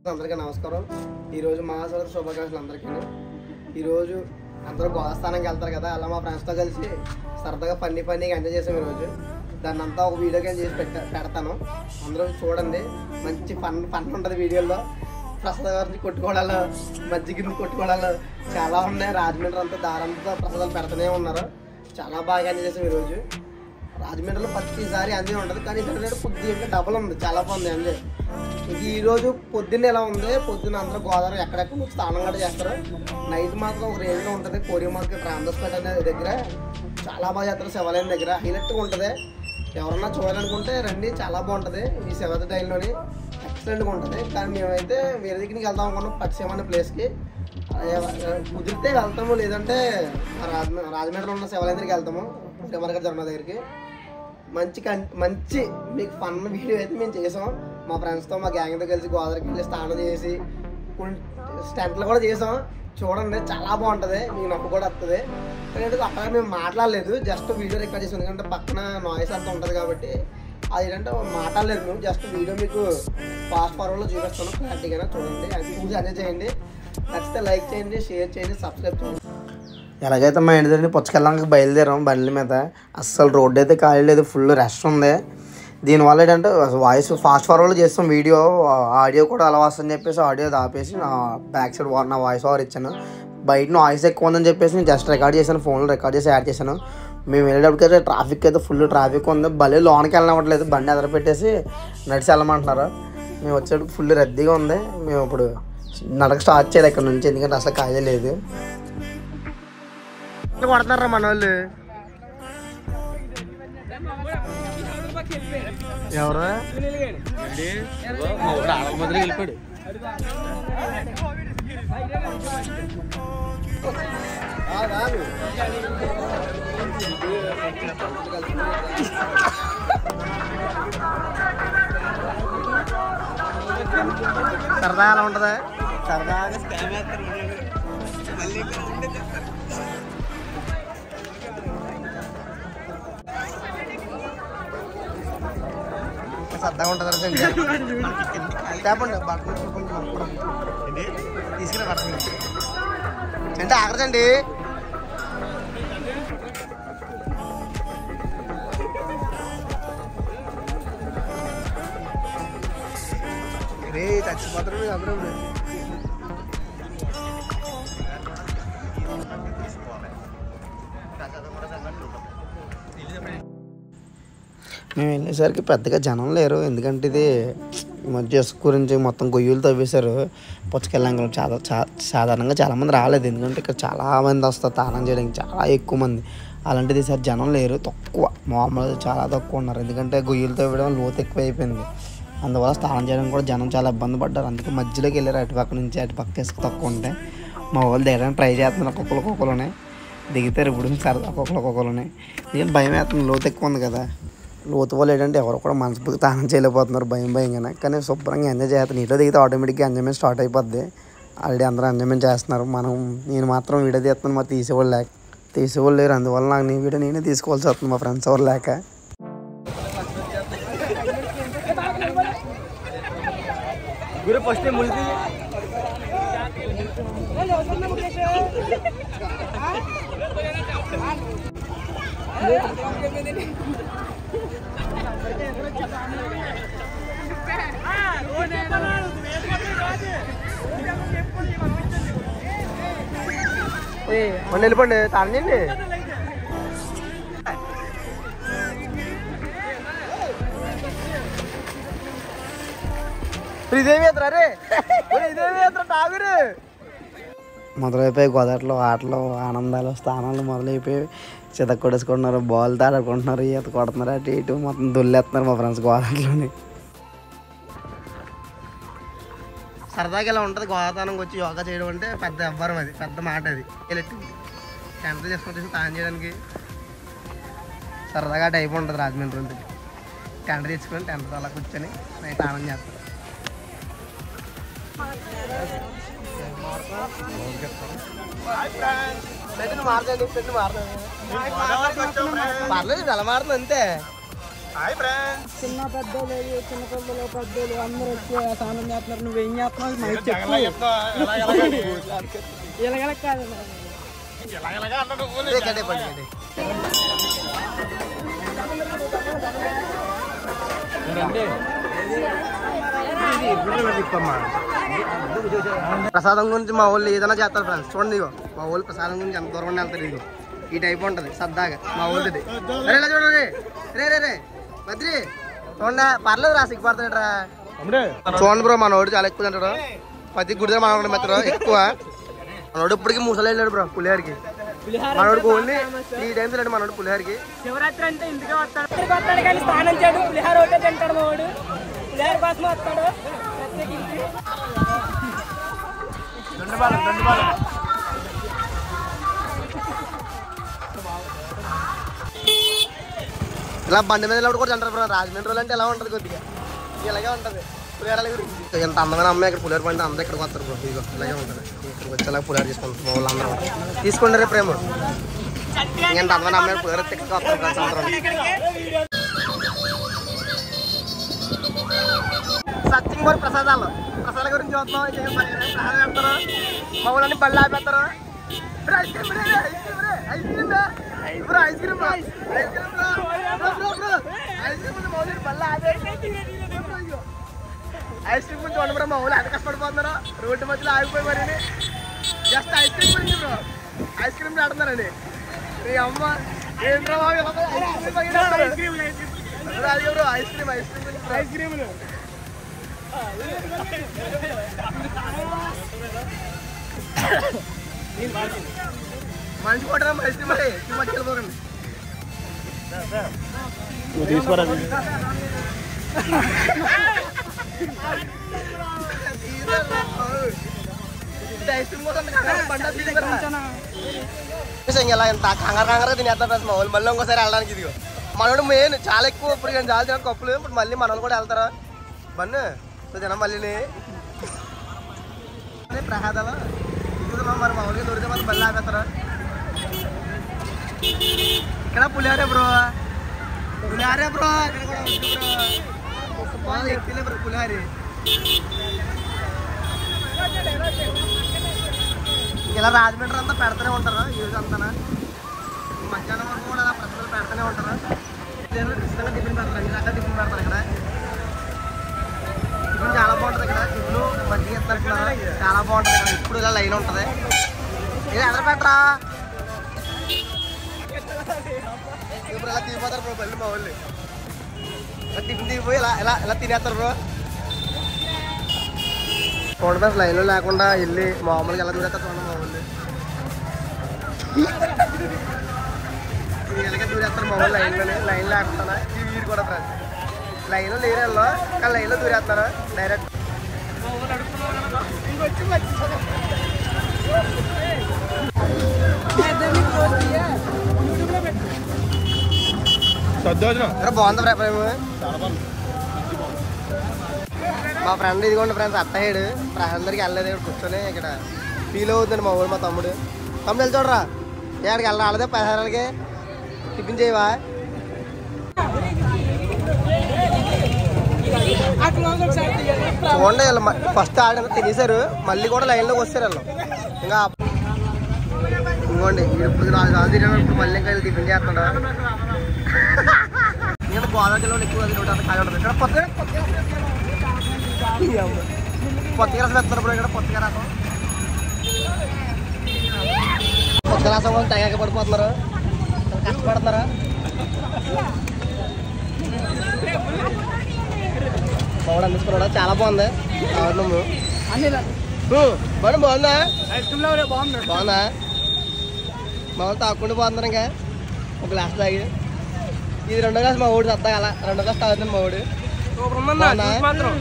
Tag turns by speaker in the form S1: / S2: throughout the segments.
S1: అందరికీ నమస్కారం ఈరోజు మహాశివరాత్రి శుభాకాంక్షలు అందరికీ ఈరోజు అందరూ గోస్థానానికి వెళ్తారు కదా అలా మా ఫ్రెండ్స్తో కలిసి సరదాగా పన్ని పన్నీగా ఎంజాయ్ చేసాం ఈరోజు దాన్ని అంతా ఒక వీడియో కింద చేసి పెట్ట పెడతాను అందరూ చూడండి మంచి ఫన్ ఫన్ ఉంటుంది వీడియోలో ప్రసాద్ గారిని కొట్టుకోవడాలు మజ్జిగిరిని కొట్టుకోవడాలు చాలా ఉన్నాయి రాజమండ్రి అంతా దారంతా ప్రసాదాలు పెడుతూనే ఉన్నారు చాలా బాగా ఎంజాయ్ చేసాం ఈరోజు రాజమండ్రిలో ప్రతిసారి అంజయ్ ఉంటుంది కానీ ఇక్కడ కొద్దిగా డబల్ ఉంది చాలా బాగుంది అంజయ్ ఇది ఈ రోజు పొద్దున్న ఎలా ఉంది పొద్దున్న అందరూ గోదావరి ఎక్కడెక్కడ నుంచి స్నానం కూడా చేస్తారు నైట్ మాత్రం ఒక రేంజ్లో ఉంటుంది కోరి మార్కెట్ రామదాస్పేట అనే దగ్గర చాలా బాగా చేస్తారు శివాలయం దగ్గర హైలైట్గా ఉంటుంది ఎవరన్నా చూడాలనుకుంటే రండి చాలా బాగుంటుంది ఈ శివత టైంలోని ఎక్సలెంట్గా ఉంటుంది కానీ మేమైతే వేరే దగ్గరికి వెళ్దాం అనుకున్నాం పట్టిసీమ అనే ప్లేస్కి కుదిరితే వెళ్తాము లేదంటే రాజమ రాజమండ్రిలో ఉన్న శివాలయం దగ్గరికి వెళ్తాము కోరి మార్కెట్ ధర్మ దగ్గరికి మంచి కన్ మంచి మీకు ఫన్ వీడియో అయితే మేము చేసాం మా ఫ్రెండ్స్తో మా గ్యాంగ్తో కలిసి గోదావరికి వెళ్ళి స్నానం చేసి కొన్ని స్టంట్లు కూడా చేసాం చూడండి చాలా బాగుంటుంది మీకు నవ్వు కూడా వస్తుంది కానీ అక్కడ మేము మాట్లాడలేదు జస్ట్ వీడియో రికార్డ్ చేసాం ఎందుకంటే పక్కన నాయిస్ అంతా ఉంటుంది కాబట్టి అది ఏంటంటే మాట్లాడలేదు మేము జస్ట్ వీడియో మీకు ఫాస్ట్ ఫార్వర్డ్లో చూపిస్తాను క్లారిటీగా చూడండి అది చూసి ఎంజాయ్ చేయండి నచ్చితే లైక్ చేయండి షేర్ చేయండి సబ్స్క్రైబ్ చేయండి ఎలాగైతే మా ఇంటి దగ్గర పుచ్చకెళ్ళడానికి బయలుదేరాం బండ్ల మీద అస్సలు రోడ్డు అయితే ఖాళీ లేదు ఫుల్ రష్ ఉంది దీనివల్ల ఏంటంటే వాయిస్ ఫాస్ట్ ఫార్వర్డ్ చేస్తాం వీడియో ఆడియో కూడా అలా వస్తుందని చెప్పేసి ఆడియో ఆపేసి నా బ్యాక్ సైడ్ నా వాయిస్ ఓవర్ ఇచ్చాను బయట నాయిస్ ఎక్కువ ఉందని చెప్పేసి నేను జస్ట్ రికార్డ్ చేశాను ఫోన్లో రికార్డ్ చేసి యాడ్ చేశాను మేము వెళ్ళేటప్పటికైతే ట్రాఫిక్ అయితే ఫుల్ ట్రాఫిక్ ఉంది భలే లోనికి వెళ్ళనివ్వట్లేదు బండి ఎదర పెట్టేసి నడిచి వెళ్ళమంటున్నారు మేము వచ్చేటప్పుడు ఫుల్ రద్దీగా ఉంది మేము ఇప్పుడు నడక స్టార్ట్ చేయాలి ఇక్కడ నుంచి ఎందుకంటే అసలు ఖాళీ లేదు కొడుతున్నారా మన వాళ్ళు ఎవరు
S2: వెళ్ళిపోయాడు
S1: సరదా ఎలా ఉంటదా
S2: సరదాగా స్కామ్ వేస్తారు మళ్ళీ
S1: సరదాగా ఉంటుందా చెప్పండి బట్టలు తీసుకుని బట్టలు అంటే ఆగరచండి రే చచ్చిపోతారు అందరూ మేము వెళ్ళేసరికి పెద్దగా జనం లేరు ఎందుకంటే ఇది ఈ మధ్య ఇసుక గురించి మొత్తం గొయ్యలు తవ్వేశారు పుచ్చకెళ్ళంగా చాలా చా- సాధారణంగా చాలామంది రాలేదు ఎందుకంటే ఇక్కడ చాలా మంది వస్తారు తానం చేయడానికి చాలా ఎక్కువ మంది అలాంటిది ఈసారి జనం లేరు తక్కువ మామూలుగా చాలా తక్కువ ఉన్నారు ఎందుకంటే గొయ్యలు తవ్వడం లోతు ఎక్కువ అయిపోయింది అందువల్ల స్నానం చేయడం కూడా జనం చాలా ఇబ్బంది పడ్డారు అందుకే మధ్యలోకి వెళ్ళారు అటుపక్క నుంచి అటుపక్క ఇసుక తక్కువ ఉంటే మా వాళ్ళు దిగడానికి ట్రై చేస్తున్నారు ఒక్కొక్కరు ఒక్కొక్కరునే దిగుతారు ఇప్పుడు సరదా ఒక్కొక్కరు ఒక్కొక్కరునే నేను భయం వేస్తుంది లోతు ఎక్కువ ఉంది కదా లోతు వాళ్ళు ఏంటంటే ఎవరు కూడా మనస్ఫూర్తి తానం చేయలేకపోతున్నారు భయం భయంగానే కానీ శుభ్రంగా ఎంజాయ్ చేస్తారు నీటిలో దిగితే ఆటోమేటిక్గా ఎంజాయ్మెంట్ స్టార్ట్ అయిపోద్ది ఆల్రెడీ అందరూ ఎంజాయ్మెంట్ చేస్తున్నారు మనం నేను మాత్రం వీడియో తీస్తున్నాను మా తీసేవాళ్ళు లేక తీసేవాళ్ళు లేరు అందువల్ల నాకు నీ వీడియో నేనే తీసుకోవాల్సి వస్తుంది మా ఫ్రెండ్స్ ఎవరు లేక
S2: గురు ఫస్ట్ ములిపి
S1: మళ్ళీ వెళ్ళిపోండి తానం చేయండి ఇదేమి అరే ఇదేమి తాగురు మొదలైపోయి గోదావరిలో ఆటలు ఆనందాలు స్థానాలు మొదలైపోయి చిత కొడేసుకుంటున్నారు బాల్ ఆడుకుంటున్నారు ఈత కొడుతున్నారు అటు ఇటు మొత్తం దొల్లేస్తున్నారు మా ఫ్రెండ్స్ గోదావరిలోని సరదాగా ఇలా ఉంటుంది గోదావరికి వచ్చి యోగా చేయడం అంటే పెద్ద ఎవ్వరం అది పెద్ద మాట అది ఎలక్ట్రిక్ టెంట్ చేసుకొని స్నానం చేయడానికి సరదాగా టైప్ ఉంటుంది రాజమండ్రి ఉంటుంది టెంట్ తెచ్చుకొని టెంట్ అలా కూర్చొని నైట్ స్నానం చేస్తారు పెట్టిన మారుతుంది పెట్టిన మారుతుంది పర్లేదు అలా మారుతుంది అంతే
S2: హాయ్ ఫ్రెండ్స్
S3: చిన్న పెద్దోళ్ళు చిన్న పిల్లలు పెద్దోళ్ళు అందరూ వచ్చి స్నానం చేస్తున్నారు నువ్వేం చేస్తున్నావు మైక్ చెప్పు ఇలాగల కాదు
S1: కట్టే పండి కట్టే ప్రసాదం గురించి మా వాళ్ళు ఏదైనా చేస్తారు ఫ్రెండ్స్ చూడండి ఇగో మా వాళ్ళు ప్రసాదం గురించి ఎంత దూరం వెళ్తారు ఇది ఈ టైప్ ఉంటది సరదాగా మా వాళ్ళది అరే ఇలా చూడండి రే రే రే బద్రి చూడండి పర్లేదు రా సిగ్గుపడతాడు రా చూడండి బ్రో మనోడు చాలా ఎక్కువ తింటాడు ప్రతి గుడి దగ్గర మనోడు మెత్తడు ఎక్కువ మనోడు ఇప్పటికి ముసలి వెళ్ళాడు బ్రో పులిహారికి మనోడికి ఓన్లీ త్రీ టైమ్స్ వెళ్ళాడు మనోడు పులిహారికి
S3: శివరాత్రి అంటే ఇంటికే వస్తాడు ఇంటికి వస్తాడు కానీ స్నానం చేయడు పులిహార ఒకటే తింటాడు మా వాడు పులిహార కోసం వస్తాడు ప్రత్యేకించి
S1: ఇలా బండి మీద వెళ్ళినప్పుడు కూడా తింటారు బ్రో రాజమండ్రి వాళ్ళు అంటే ఎలా ఉంటుంది కొద్దిగా ఇలాగే ఉంటుంది పులిహారాల గురించి ఎంత అందమైన అమ్మాయి ఇక్కడ పులిహార పండి అందరూ ఇక్కడికి వస్తారు బ్రో ఇదిగో ఇలాగే ఉంటుంది ఇక్కడికి వచ్చి అలా పులిహార చేసుకుంటారు మా వాళ్ళు అందరూ తీసుకోండి రే ప్రేమ ఇంత అందమైన అమ్మాయి పులిహార ఇక్కడికి వస్తారు ఫ్రెండ్స్ అందరూ సత్యం గారు ప్రసాదాలు ప్రసాదాల గురించి చూస్తున్నాం ఇంకా ఏం పని లేదు. ప్రసాదాలు పెడతారు మా వాళ్ళని బళ్ళు ఆపేస్తారు బ్రో, ఐస్ క్రీమ్ రే, ఐస్ క్రీమ్ రే, ఐస్ క్రీమ్ రే. Bro, ice cream bro, ice cream bro. Bro, bro, bro, ice cream ఉంది, మా వాళ్ళని బళ్ళు ఆపేసి. ఐస్ క్రీమ్ గురించి చూడండి బ్రో మా వాళ్ళు ఎంత కష్టపడిపోతున్నారు రోడ్డు మధ్యలో ఆగిపోయి మరి జస్ట్ ఐస్ క్రీమ్ గురించి బ్రో ఐస్ క్రీమ్ ఆడుతున్నారండి మీ అమ్మ ఏంట్రా బాబు ఇలా పోయి ఐస్ క్రీమ్ తాగిస్తున్నారు? అదే bro ice cream ice cream గురించి ఐస్ క్రీమ్ మనిషి కొట్టరా ఐస్ క్రీమ్ మరి మధ్య వెళ్ళిపోకండి
S2: తీసుకోరా
S1: ఐస్ క్రీమ్ కోసం బండ ఇలా ఎంత కంగారు కంగారుగా తినేస్తారు ఫ్రెండ్స్ మా వాళ్ళు మళ్ళీ ఇంకోసారి వెళ్ళడానికి ఇదిగో మనోడు మెయిన్ చాలా ఎక్కువ ఇప్పుడు నేను చాలా తిన కప్పులు ఇప్పుడు మళ్ళీ మనోళ్ళు కూడా వెళ్తారా బన్ను సో తిన మళ్ళీ ప్రహాదాలు ఇప్పుడు మరి మా ఊరికి దొరికితే మాత్రం మళ్ళీ ఆపేస్తారా ఇక్కడ పులిహారే బ్రో పులిహారే బ్రో ఇక్కడ కూడా ఉంది బ్రో ఎక్కిలే బ్రో పులిహారి ఇలా రాజమండ్రి అంతా పెడతానే ఉంటారు ఈ రోజు అంతా మధ్యాహ్నం వరకు కూడా అలా ప్రజలు పెడతానే ఉంటారు లేదు ఖచ్చితంగా టిఫిన్ పెడతారు అన్ని రకాల టిఫిన్ పెడతారు ఇక్కడ టిఫిన్ చాలా బాగుంటుంది ఇక్కడ టిఫిన్ మజ్జిగ ఇస్తారు ఇక్కడ చాలా బాగుంటుంది ఇక్కడ ఇప్పుడు ఇలా లైన్ ఉంటుంది ఇది ఎక్కడ పెట్టరా ఇప్పుడు ఇలా తీసిపోతారు బ్రో పల్లి మా వాళ్ళు ఇలా టిఫిన్ తీసిపోయి ఇలా ఇలా ఇలా తినేస్తారు బ్రో చూడండి ఫ్రెండ్స్ లైన్లో లేకుండా వెళ్ళి మామూలుగా ఎలా దూరేస్తారు చూడండి మా వాళ్ళు ఇలాగే దూరేస్తారు మా వాళ్ళు లైన్లోనే లైన్ లేకుండా ఈ వీరు కూడా ఫ్రెండ్స్ లైన్లో లేరు వీళ్ళు కానీ లైన్లో దూరేస్తారు డైరెక్ట్
S2: సద్దోజనం
S1: అరే బాగుంది ఫ్రెండ్ ప్రేమ మా ఫ్రెండ్ ఇదిగోండి ఫ్రెండ్స్ అత్తయ్యాడు అందరికి వెళ్ళలేదు ఇక్కడ కూర్చొని ఇక్కడ ఫీల్ అవుతుందండి మా ఊరు మా తమ్ముడు తమ్ముడు వెళ్ళి చూడరా ఏడికి వెళ్ళరా వాళ్ళదే పదహారాలకి టిఫిన్ చేయవా చూడండి వీళ్ళు ఫస్ట్ ఆడిన తినేశారు మళ్ళీ కూడా లైన్లోకి వస్తారు వీళ్ళు ఇంకా ఇంకోండి ఇప్పుడు నాలుగు సార్లు తిరిగాడు ఇప్పుడు మళ్ళీ ఇంకా వీళ్ళు టిఫిన్ చేస్తున్నాడు ఇక్కడ గోదావరిలో ఎక్కువ తింటుంటారు ఖాళీ ఉంటుంది ఇక్కడ కొత్తగా కొత్తగా రసం వేస్తారు ఇప్పుడు ఇక్కడ కొత్తగా రసం కొత్త రసం కోసం తెగక పడిపోతున్నారు కష్టపడుతున్నారా బాగుంది అందిస్తున్నాడా చాలా బాగుంది అవును బాగా బాగుందా బాగుందా మామూలు తాకుండా పోతున్నారు ఇంకా ఒక గ్లాస్ తాగి ఇది రెండో గ్లాస్ మా ఊడు సత్తా అలా రెండో గ్లాస్ తాగుతుంది మా ఊడు బాగుందా?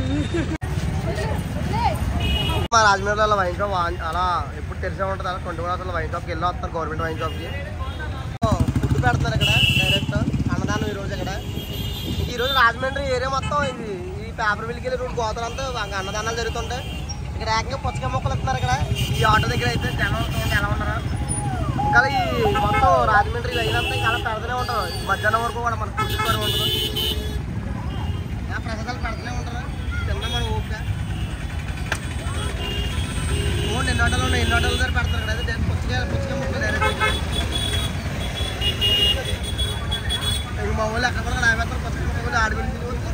S1: మా రాజమండ్రిలో వైన్ షాప్ వా- అలా ఎప్పుడు తెరిసే ఉంటుంది అలా ట్వంటీ ఫోర్ అవర్స్ వైన్ షాప్కి వెళ్ళి వస్తారు గవర్నమెంట్ వైన్ షాప్కి ఫుడ్ పెడతారు ఇక్కడ డైరెక్ట్ అన్నదానం ఈ రోజు ఇక్కడ ఈ రోజు రాజమండ్రి ఏరియా మొత్తం ఇది ఈ పేపర్ మిల్కి వెళ్ళి రోడ్డు గోతలంతా ఇంకా అన్నదానాలు జరుగుతుంటాయి ఇక్కడ ఏకంగా పుచ్చకాయ మొక్కలు ఇస్తున్నారు ఇక్కడ ఈ ఆటో దగ్గర అయితే జనం చూడండి ఎలా ఉన్నారు ఇంకా ఈ మొత్తం రాజమండ్రి అయినంతా ఇంకా అలా పెడతానే ఉంటారు మధ్యాహ్నం వరకు కూడా మన ఫుడ్ ఉంటుంది ప్రసాదాలు పెడతలే ఉంటారు తిన్నా మనం ఓపిక ఓన్ ఎన్ని ఆటోలు ఉన్నాయి ఎన్ని ఆటోలు దగ్గర పెడతారు కదా అదే పుచ్చకాయ పుచ్చకాయ ముక్కలు డైరెక్ట్ ఇంక మా వాళ్ళు ఎక్కడ కూడా రాబెత్తారు పుచ్చకాయ ముక్కలు ఆడుకుని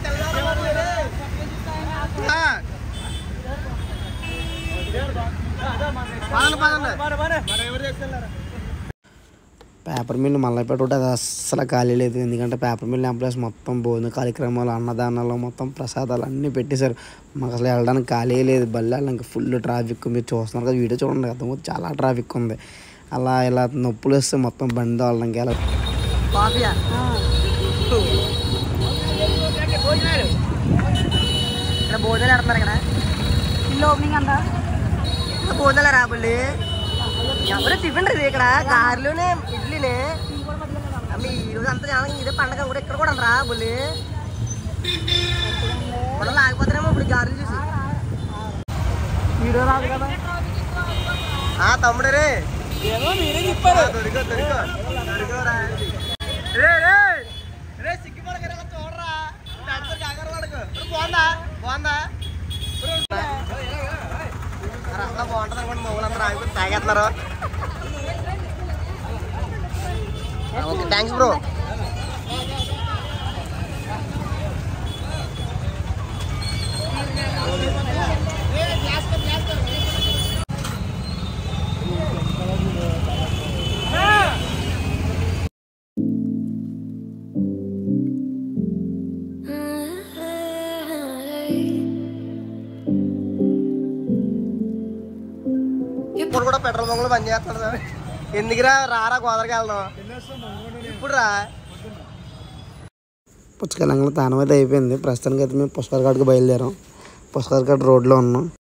S1: పేపర్ మిల్ మల్లైపేట ఒకటి అది అస్సలు ఖాళీ లేదు ఎందుకంటే పేపర్ మిల్ ఎంప్లాయీస్ మొత్తం భోజన కార్యక్రమాలు అన్నదానాలు మొత్తం ప్రసాదాలు అన్నీ పెట్టేశారు మాకు అసలు వెళ్ళడానికి ఖాళీ లేదు బల్లి ఇంకా ఫుల్ ట్రాఫిక్ మీరు చూస్తున్నారు కదా వీడియో చూడండి అర్థం చాలా ట్రాఫిక్ ఉంది అలా ఇలా నొప్పులు వస్తే మొత్తం బండి వాళ్ళకి ఎలా ఇక్కడ భోజనాలు పెడుతున్నారు ఇక్కడ
S3: ఇల్లు ఓపెనింగ్ అంతా
S1: భోజనాలు రాబుల్లి ఎవరు టిఫిన్ ఇది ఇక్కడ గారెలునే ఇడ్లీనే అమ్మ ఈ రోజు అంతా జనం ఇదే పండగ కూడా ఇక్కడ కూడా రా బుల్లి మనం లాగిపోతారేమో ఇప్పుడు గారెలు చూసి
S3: వీడియో రాదు కదా
S1: ఆ తమ్ముడు రే
S3: ఏమో మీరే చెప్పారు
S1: దొరికో దొరికో దొరికో రా రే రే రే సిగ్గుపడక రా చూడరా పెడతారు కాకర వాడుకు బాగుందా బాగుందా రసంలో బాగుంటుంది అనుకోండి మా ఊళ్ళందరూ ఆగిపోయి తాగేస్తున్నారు ఓకే థ్యాంక్స్ బ్రో ఇప్పుడు కూడా పెట్రోల్ బంకులు బంద్ చేస్తాడు సార్ ఎందుకురా రారా గోదావరికి వెళ్దాం ఇప్పుడు రా పుచ్చకాయలంగా తానం అయితే అయిపోయింది ప్రస్తుతానికి అయితే మేము పుష్కర్ ఘాట్కి బయలుదేరాం పుష్కర్ ఘాట్ రోడ్లో ఉన్నాం